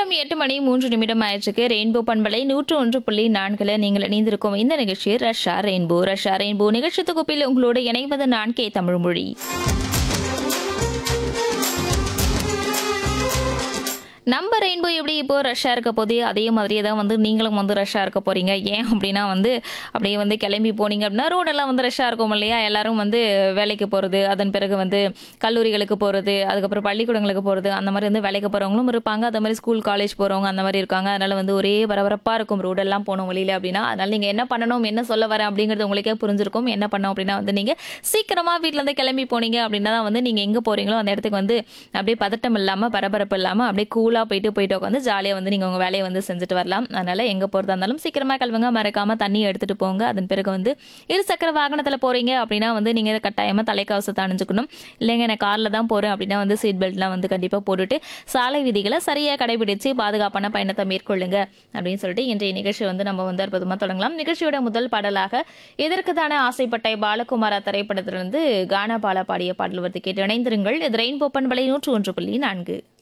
நேரம் எட்டு மணி மூன்று நிமிடம் ஆயிடுச்சுக்கு ரெயின்போ பண்பலை நூற்று ஒன்று புள்ளி நான்குல நீங்கள் இணைந்திருக்கும் இந்த நிகழ்ச்சி ரஷ்யா ரெயின்போ ரஷ்யா ரெயின்போ நிகழ்ச்சி தொகுப்பில் உங்களோடு இணைவது நான் கே தமிழ்மொழி நம்ம ரெயின்போ எப்படி இப்போ ரஷ்ஷாக இருக்க போதே அதே மாதிரியே தான் வந்து நீங்களும் வந்து ரஷ்ஷாக இருக்க போறீங்க ஏன் அப்படின்னா வந்து அப்படியே வந்து கிளம்பி போனீங்க அப்படின்னா ரோடெல்லாம் வந்து ரஷ்ஷாக இருக்கும் இல்லையா எல்லாரும் வந்து வேலைக்கு போகிறது அதன் பிறகு வந்து கல்லூரிகளுக்கு போகிறது அதுக்கப்புறம் பள்ளிக்கூடங்களுக்கு போகிறது அந்த மாதிரி வந்து வேலைக்கு போகிறவங்களும் இருப்பாங்க அதே மாதிரி ஸ்கூல் காலேஜ் போகிறவங்க அந்த மாதிரி இருக்காங்க அதனால வந்து ஒரே பரபரப்பாக இருக்கும் ரோடெல்லாம் போகணும் வெளியில் அப்படின்னா அதனால நீங்கள் என்ன பண்ணணும் என்ன சொல்ல வரேன் அப்படிங்கிறது உங்களுக்கே புரிஞ்சிருக்கும் என்ன பண்ணோம் அப்படின்னா வந்து நீங்கள் சீக்கிரமாக வீட்டிலேருந்து கிளம்பி போனீங்க அப்படின்னா தான் வந்து நீங்கள் எங்கே போகிறீங்களோ அந்த இடத்துக்கு வந்து அப்படியே பதட்டம் இல்லாமல் பரபரப்பு இல்லாமல் அப்படியே கூலாக போயிட்டு போயிட்டு உட்காந்து ஜாலியாக வந்து நீங்கள் உங்கள் வேலையை வந்து செஞ்சுட்டு வரலாம் அதனால் எங்கே போகிறதா இருந்தாலும் சீக்கிரமாக கிளம்புங்க மறக்காமல் தண்ணியை எடுத்துகிட்டு போங்க அதன் பிறகு வந்து இருசக்கர வாகனத்தில் போகிறீங்க அப்படின்னா வந்து நீங்கள் கட்டாயமாக தலைக்கவசத்தை அணிஞ்சுக்கணும் இல்லைங்க நான் காரில் தான் போகிறேன் அப்படின்னா வந்து சீட் பெல்ட்லாம் வந்து கண்டிப்பாக போட்டுட்டு சாலை விதிகளை சரியாக கடைபிடிச்சு பாதுகாப்பான பயணத்தை மேற்கொள்ளுங்க அப்படின்னு சொல்லிட்டு இன்றைய நிகழ்ச்சி வந்து நம்ம வந்து அற்புதமாக தொடங்கலாம் நிகழ்ச்சியோட முதல் பாடலாக எதற்கு தானே ஆசைப்பட்ட பாலகுமாரா திரைப்படத்திலிருந்து கானா பாலா பாடிய பாடல் வந்து கேட்டு இணைந்திருங்கள் இது ரெயின் போப்பன் விலை நூற்று ஒன்று புள்ளி நான்கு